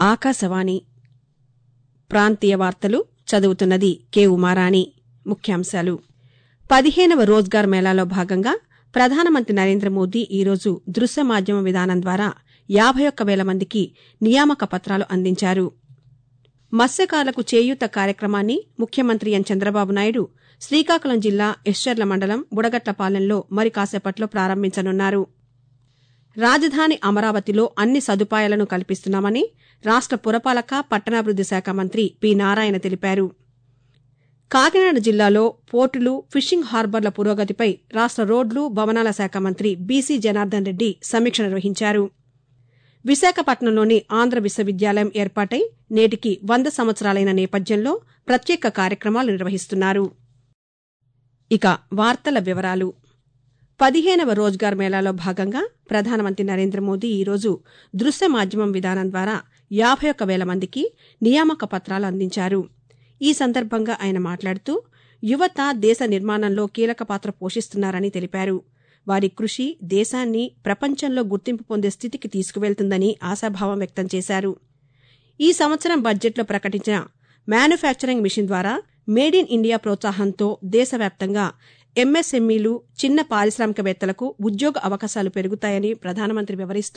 ఆకాశవాణి ప్రాంతీయ వార్తలు చదువుతున్నది కె ఉమారాణి ముఖ్యాంశాలు పదిహేనవ రోజ్గార్ మేళాలో భాగంగా ప్రధానమంత్రి నరేంద్ర మోదీ ఈరోజు దృశ్య మాధ్యమ విధానం ద్వారా యాభై ఒక్క వేల మందికి నియామక పత్రాలు అందించారు మత్స్యకారులకు చేయూత కార్యక్రమాన్ని ముఖ్యమంత్రి ఎన్ చంద్రబాబు నాయుడు శ్రీకాకుళం జిల్లా ఎస్చర్ల మండలం బుడగట్లపాలెంలో మరి కాసేపట్లో ప్రారంభించనున్నారు రాజధాని అమరావతిలో అన్ని సదుపాయాలను కల్పిస్తున్నామని రాష్ట పురపాలక పట్టణాభివృద్ది శాఖ మంత్రి పి నారాయణ తెలిపారు కాకినాడ జిల్లాలో పోర్టులు ఫిషింగ్ హార్బర్ల పురోగతిపై రాష్ట రోడ్లు భవనాల శాఖ మంత్రి బీసీ జనార్దన్ రెడ్డి సమీక్ష నిర్వహించారు విశాఖపట్నంలోని ఆంధ్ర విశ్వవిద్యాలయం ఏర్పాటై నేటికి వంద సంవత్సరాలైన నేపథ్యంలో ప్రత్యేక కార్యక్రమాలు నిర్వహిస్తున్నారు ఇక వార్తల వివరాలు పదిహేనవ రోజ్గార్ మేళాలో భాగంగా ప్రధానమంత్రి నరేంద్ర మోదీ ఈరోజు దృశ్య మాధ్యమం విధానం ద్వారా యాభై ఒక్క వేల మందికి నియామక పత్రాలు అందించారు ఈ సందర్భంగా ఆయన మాట్లాడుతూ యువత దేశ నిర్మాణంలో కీలక పాత్ర పోషిస్తున్నారని తెలిపారు వారి కృషి దేశాన్ని ప్రపంచంలో గుర్తింపు పొందే స్థితికి తీసుకువెళ్తుందని ఆశాభావం వ్యక్తం చేశారు ఈ సంవత్సరం బడ్జెట్లో ప్రకటించిన మ్యానుఫ్యాక్చరింగ్ మిషన్ ద్వారా మేడ్ ఇన్ ఇండియా ప్రోత్సాహంతో దేశవ్యాప్తంగా ఎంఎస్ఎంఈలు చిన్న పారిశ్రామికవేత్తలకు ఉద్యోగ అవకాశాలు పెరుగుతాయని ప్రధానమంత్రి వివరిస్తూ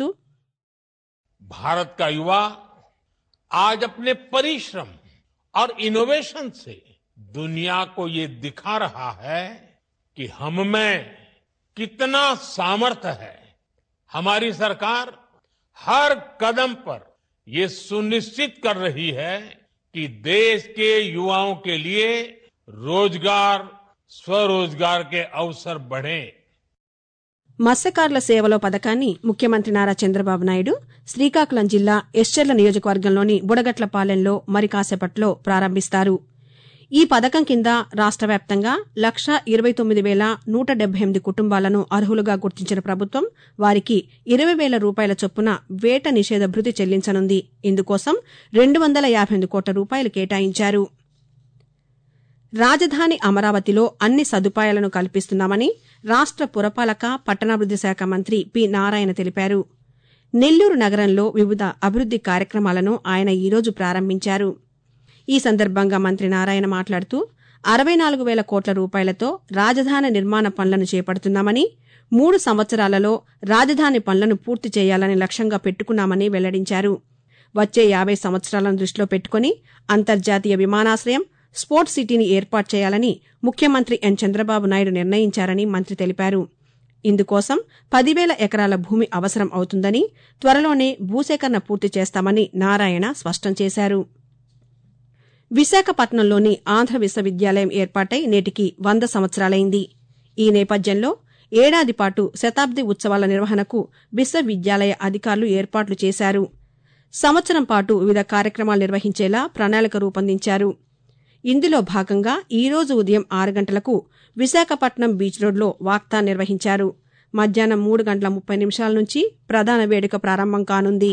भारत का युवा आज अपने परिश्रम और इनोवेशन से दुनिया को ये दिखा रहा है कि हम में कितना सामर्थ्य है हमारी सरकार हर कदम पर ये सुनिश्चित कर रही है कि देश के युवाओं के लिए रोजगार स्वरोजगार के अवसर बढ़े మత్స్యకారుల సేవలో పథకాన్ని ముఖ్యమంత్రి నారా చంద్రబాబు నాయుడు శ్రీకాకుళం జిల్లా ఎస్చర్ల నియోజకవర్గంలోని బుడగట్లపాలెంలో మరి కాసేపట్లో ప్రారంభిస్తారు ఈ పథకం కింద రాష్ట వ్యాప్తంగా లక్ష ఇరవై తొమ్మిది వేల నూట డెబ్బై ఎనిమిది కుటుంబాలను అర్హులుగా గుర్తించిన ప్రభుత్వం వారికి ఇరవై వేల రూపాయల చొప్పున వేట నిషేధ భృతి చెల్లించనుంది ఇందుకోసం రెండు వందల యాభై ఎనిమిది కోట్ల రూపాయలు కేటాయించారు రాజధాని అమరావతిలో అన్ని సదుపాయాలను కల్పిస్తున్నామని రాష్ట పురపాలక పట్టణాభివృద్ది శాఖ మంత్రి పి నారాయణ తెలిపారు నెల్లూరు నగరంలో వివిధ అభివృద్ది కార్యక్రమాలను ఆయన ఈరోజు ప్రారంభించారు ఈ సందర్భంగా మంత్రి నారాయణ మాట్లాడుతూ అరవై నాలుగు వేల కోట్ల రూపాయలతో రాజధాని నిర్మాణ పనులను చేపడుతున్నామని మూడు సంవత్సరాలలో రాజధాని పనులను పూర్తి చేయాలని లక్ష్యంగా పెట్టుకున్నామని వెల్లడించారు వచ్చే యాభై సంవత్సరాలను దృష్టిలో పెట్టుకుని అంతర్జాతీయ విమానాశ్రయం స్పోర్ట్స్ సిటీని ఏర్పాటు చేయాలని ముఖ్యమంత్రి ఎన్ చంద్రబాబు నాయుడు నిర్ణయించారని మంత్రి తెలిపారు ఇందుకోసం పదివేల ఎకరాల భూమి అవసరం అవుతుందని త్వరలోనే భూసేకరణ పూర్తి చేస్తామని నారాయణ స్పష్టం చేశారు విశాఖపట్నంలోని ఆంధ్ర విశ్వవిద్యాలయం ఏర్పాటై నేటికి వంద సంవత్సరాలైంది ఈ నేపథ్యంలో ఏడాది పాటు శతాబ్ది ఉత్సవాల నిర్వహణకు విశ్వవిద్యాలయ అధికారులు ఏర్పాట్లు చేశారు సంవత్సరం పాటు వివిధ కార్యక్రమాలు నిర్వహించేలా ప్రణాళిక రూపొందించారు ఇందులో భాగంగా ఈ రోజు ఉదయం ఆరు గంటలకు విశాఖపట్నం బీచ్ రోడ్లో వాక్థాన్ నిర్వహించారు మధ్యాహ్నం మూడు గంటల ముప్పై నిమిషాల నుంచి ప్రధాన వేడుక ప్రారంభం కానుంది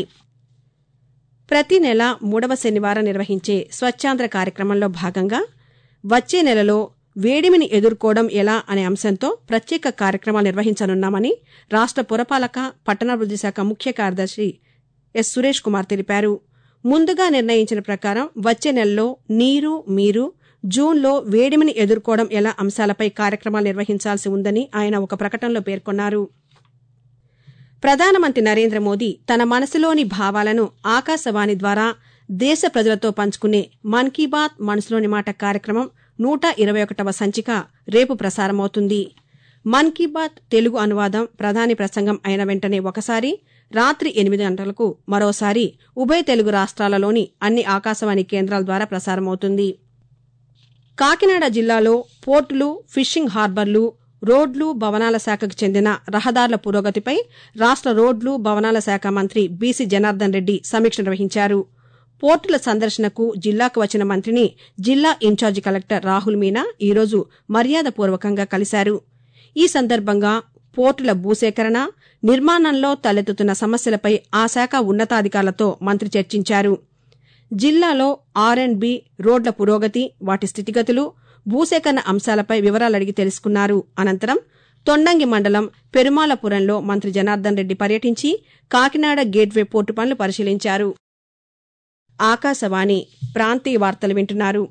ప్రతి నెల మూడవ శనివారం నిర్వహించే స్వచ్ఛాంధ్ర కార్యక్రమంలో భాగంగా వచ్చే నెలలో వేడిమిని ఎదుర్కోవడం ఎలా అనే అంశంతో ప్రత్యేక కార్యక్రమాలు నిర్వహించనున్నామని రాష్ట పురపాలక పట్టణాభివృద్ది శాఖ ముఖ్య కార్యదర్శి ఎస్ సురేష్ కుమార్ తెలిపారు ముందుగా నిర్ణయించిన ప్రకారం వచ్చే నెలలో నీరు మీరు జూన్లో వేడిమిని ఎదుర్కోవడం ఎలా అంశాలపై కార్యక్రమాలు నిర్వహించాల్సి ఉందని ఆయన ఒక ప్రకటనలో పేర్కొన్నారు ప్రధానమంత్రి నరేంద్ర మోదీ తన మనసులోని భావాలను ఆకాశవాణి ద్వారా దేశ ప్రజలతో పంచుకునే మన్ కీ బాత్ మనసులోని మాట కార్యక్రమం నూట ఇరవై ఒకటవ సంచిక రేపు ప్రసారమవుతుంది మన్ కీ బాత్ తెలుగు అనువాదం ప్రధాని ప్రసంగం అయిన వెంటనే ఒకసారి రాత్రి ఎనిమిది గంటలకు మరోసారి ఉభయ తెలుగు రాష్ట్రాలలోని అన్ని ఆకాశవాణి కేంద్రాల ద్వారా ప్రసారమవుతుంది కాకినాడ జిల్లాలో పోర్టులు ఫిషింగ్ హార్బర్లు రోడ్లు భవనాల శాఖకు చెందిన రహదారుల పురోగతిపై రాష్ట రోడ్లు భవనాల శాఖ మంత్రి బీసీ జనార్దన్ రెడ్డి సమీక్ష నిర్వహించారు పోర్టుల సందర్శనకు జిల్లాకు వచ్చిన మంత్రిని జిల్లా ఇన్ఛార్జి కలెక్టర్ రాహుల్ మీనా ఈరోజు మర్యాదపూర్వకంగా కలిశారు ఈ సందర్భంగా పోర్టుల భూసేకరణ నిర్మాణంలో తలెత్తుతున్న సమస్యలపై ఆ శాఖ ఉన్నతాధికారులతో మంత్రి చర్చించారు జిల్లాలో ఆర్ అండ్ బి రోడ్ల పురోగతి వాటి స్థితిగతులు భూసేకరణ అంశాలపై వివరాలు అడిగి తెలుసుకున్నారు అనంతరం తొండంగి మండలం పెరుమాలపురంలో మంత్రి జనార్దన్ రెడ్డి పర్యటించి కాకినాడ గేట్వే పోర్టు పనులు పరిశీలించారు ఆకాశవాణి ప్రాంతీయ వార్తలు వింటున్నారు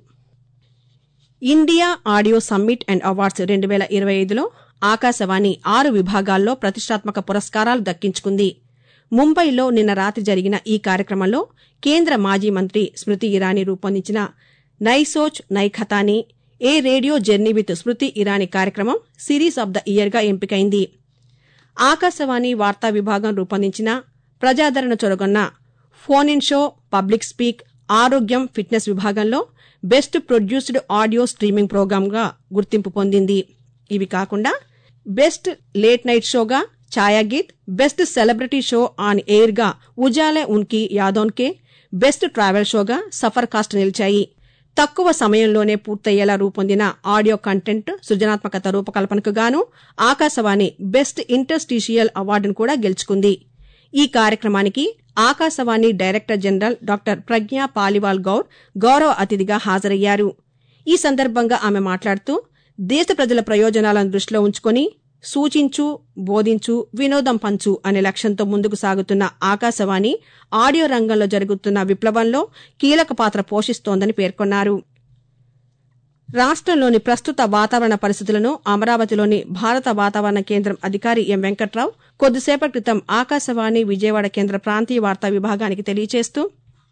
India audio summit and awards రెండు వేల ఇరవై ఐదులో ఆకాశవాణి ఆరు విభాగాల్లో ప్రతిష్టాత్మక పురస్కారాలు దక్కించుకుంది ముంబైలో నిన్న రాత్రి జరిగిన ఈ కార్యక్రమంలో కేంద్ర మాజీ మంత్రి స్మృతి ఇరానీ రూపొందించిన Nai Soch Nai Kahani a radio journey with Smriti Irani కార్యక్రమం సిరీస్ ఆఫ్ ద ఇయర్గా ఎంపికైంది ఆకాశవాణి వార్తా విభాగం రూపొందించిన ప్రజాదరణ చొరగొన్న phone in show public speak ఆరోగ్యం ఫిట్నెస్ విభాగంలో బెస్ట్ ప్రొడ్యూస్డ్ ఆడియో స్ట్రీమింగ్ ప్రోగ్రామ్గా గుర్తింపు పొందింది ఇవి కాకుండా బెస్ట్ లేట్ నైట్ షోగా Chhayageet best celebrity show on ఎయిర్గా ఉజాలే ఉన్కి యాదోన్కే బెస్ట్ ట్రావెల్ షోగా సఫర్ కాస్ట్ నిలిచాయి తక్కువ సమయంలోనే పూర్తయ్యేలా రూపొందిన ఆడియో కంటెంట్ సృజనాత్మకత రూపకల్పనకు గాను ఆకాశవాణి బెస్ట్ ఇంటర్స్టీషియల్ అవార్డును కూడా గెలుచుకుంది ఈ కార్యక్రమానికి Akashvani director general doctor Pragya Paliwal Gaur గౌరవ అతిథిగా హాజరయ్యారు ఈ సందర్భంగా ఆమె మాట్లాడుతూ దేశ ప్రజల ప్రయోజనాలను దృష్టిలో ఉంచుకొని సూచించు బోధించు వినోదం పంచు అనే లక్ష్యంతో ముందుకు సాగుతున్న ఆకాశవాణి ఆడియో రంగంలో జరుగుతున్న విప్లవంలో కీలక పాత్ర పోషిస్తోందని పేర్కొన్నారు రాష్ట్రంలోని ప్రస్తుత వాతావరణ పరిస్థితులను అమరావతిలోని భారత వాతావరణ కేంద్రం అధికారి ఎం వెంకట్రావు కొద్దిసేపటి క్రితం ఆకాశవాణి విజయవాడ కేంద్ర ప్రాంతీయ వార్తా విభాగానికి తెలియజేస్తూ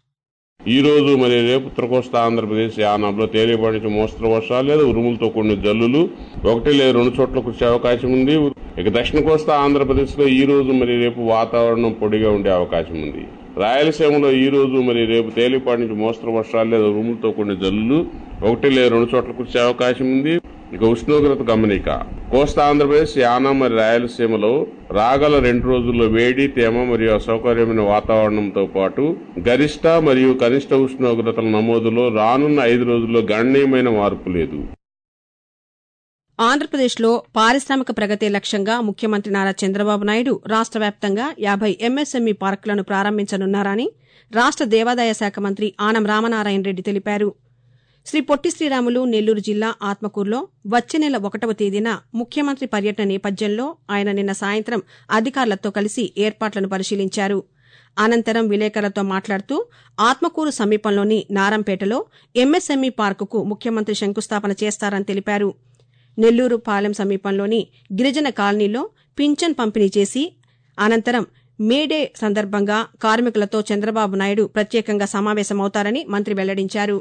ఈ రోజు మరి రేపు ఉత్తర కోస్తా ఆంధ్రప్రదేశ్ యానాంలో తేలిపాటి నుంచి మోస్తరు వర్షాలు లేదా ఉరుములతో కూడిన జల్లులు ఒకటి లేదా రెండు చోట్ల కురిసే అవకాశం ఉంది ఇక దక్షిణ కోస్తా ఆంధ్రప్రదేశ్ లో ఈ రోజు మరి రేపు వాతావరణం పొడిగా ఉండే అవకాశం ఉంది రాయలసీమలో ఈ రోజు మరి రేపు తేలిపాటి నుంచి మోస్తరు వర్షాలు లేదా ఉరుములతో కూడిన జల్లులు ఒకటి లేదా రెండు చోట్ల కురిసే అవకాశం ఉంది ఇక ఉష్ణోగ్రత గమనిక కోస్తా ఆంధ్రప్రదేశ్ యానం మరి రాయలసీమలో రాగల రెండు రోజుల్లో వేడి తేమ మరియు అసౌకర్యమైన వాతావరణంతో పాటు గరిష్ట మరియు కనిష్ట ఉష్ణోగ్రతల నమోదులో రానున్న ఐదు రోజుల్లో గణనీయమైన మార్పు లేదు ఆంధ్రప్రదేశ్లో పారిశ్రామిక ప్రగతి లక్ష్యంగా ముఖ్యమంత్రి నారా చంద్రబాబు నాయుడు రాష్ట్ర వ్యాప్తంగా యాభై ఎంఎస్ఎంఈ పార్కులను ప్రారంభించనున్నారని రాష్ట్ర దేవాదాయ శాఖ మంత్రి ఆనం రామనారాయణ రెడ్డి తెలిపారు శ్రీ పొట్టి శ్రీరాములు నెల్లూరు జిల్లా ఆత్మకూరులో వచ్చే నెల ఒకటవ తేదీన ముఖ్యమంత్రి పర్యటన నేపథ్యంలో ఆయన నిన్న సాయంత్రం అధికారులతో కలిసి ఏర్పాట్లను పరిశీలించారు అనంతరం విలేకరులతో మాట్లాడుతూ ఆత్మకూరు సమీపంలోని నారంపేటలో ఎంఎస్ఎంఈ పార్కుకు ముఖ్యమంత్రి శంకుస్థాపన చేస్తారని తెలిపారు నెల్లూరు పాలెం సమీపంలోని గిరిజన కాలనీలో పింఛన్ పంపిణీ చేసి అనంతరం మేడే సందర్భంగా కార్మికులతో చంద్రబాబు నాయుడు ప్రత్యేకంగా సమావేశమవుతారని మంత్రి వెల్లడించారు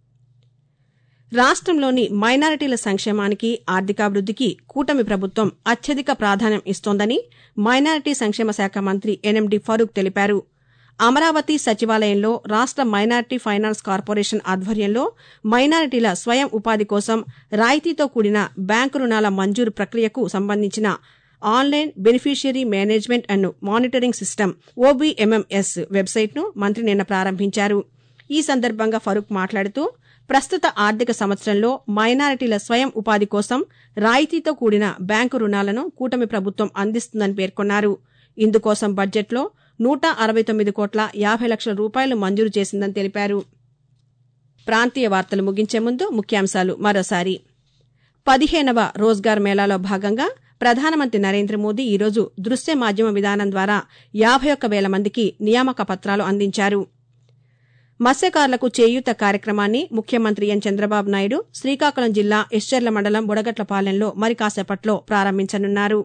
రాష్ట్రంలోని మైనారిటీల సంక్షేమానికి ఆర్థికాభివృద్దికి కూటమి ప్రభుత్వం అత్యధిక ప్రాధాన్యం ఇస్తోందని మైనారిటీ సంక్షేమ శాఖ మంత్రి ఎన్ఎండి ఫరూక్ తెలిపారు అమరావతి సచివాలయంలో రాష్ట్ర మైనారిటీ ఫైనాన్స్ కార్పొరేషన్ ఆధ్వర్యంలో మైనారిటీల స్వయం ఉపాధి కోసం రాయితీతో కూడిన బ్యాంకు రుణాల మంజూరు ప్రక్రియకు సంబంధించిన online beneficiary management and monitoring system OBMMS వెబ్సైట్ను మంత్రి నిన్న ప్రారంభించారు ఈ సందర్భంగా ఫరూక్ మాట్లాడుతూ ప్రస్తుత ఆర్థిక సంవత్సరంలో మైనారిటీల స్వయం ఉపాధి కోసం రాయితీతో కూడిన బ్యాంకు రుణాలను కూటమి ప్రభుత్వం అందిస్తుందని పేర్కొన్నారు ఇందుకోసం బడ్జెట్లో నూట అరవై తొమ్మిది కోట్ల యాభై లక్షల రూపాయలు మంజూరు చేసిందని తెలిపారు ప్రాంతీయ వార్తలు ముగించే ముందు ముఖ్యాంశాలు మరోసారి పదిహేనవ రోజ్గార్ మేళాలో భాగంగా ప్రధానమంత్రి నరేంద్ర మోదీ ఈరోజు దృశ్య మాధ్యమ విధానం ద్వారా యాభై ఒక్క వేల మందికి నియామక పత్రాలు అందించారు మత్స్యకారులకు చేయూత కార్యక్రమాన్ని ముఖ్యమంత్రి ఎన్ చంద్రబాబు నాయుడు శ్రీకాకుళం జిల్లా ఎశ్చర్ల మండలం బుడగట్లపాలెంలో మరి కాసేపట్లో ప్రారంభించనున్నారు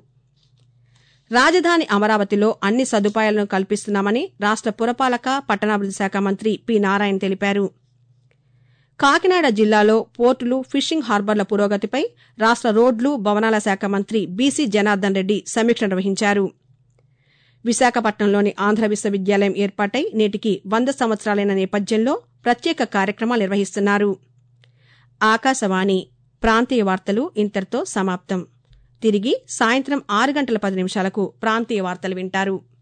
రాజధాని అమరావతిలో అన్ని సదుపాయాలను కల్పిస్తున్నామని రాష్ట పురపాలక పట్టణాభివృద్ది శాఖ మంత్రి పి నారాయణ తెలిపారు కాకినాడ జిల్లాలో పోర్టులు ఫిషింగ్ హార్బర్ల పురోగతిపై రాష్ట రోడ్లు భవనాల శాఖ మంత్రి బీసీ జనార్దన్ రెడ్డి సమీక్ష నిర్వహించారు విశాఖపట్నంలోని ఆంధ్ర విశ్వవిద్యాలయం ఏర్పాటై నేటికి వంద సంవత్సరాలైన నేపథ్యంలో ప్రత్యేక కార్యక్రమాలు నిర్వహిస్తున్నారు ఆకాశవాణి ప్రాంతీయ వార్తలు ఇంతటితో సమాప్తం తిరిగి సాయంత్రం ఆరు గంటల పది నిమిషాలకు ప్రాంతీయ వార్తలు వింటారు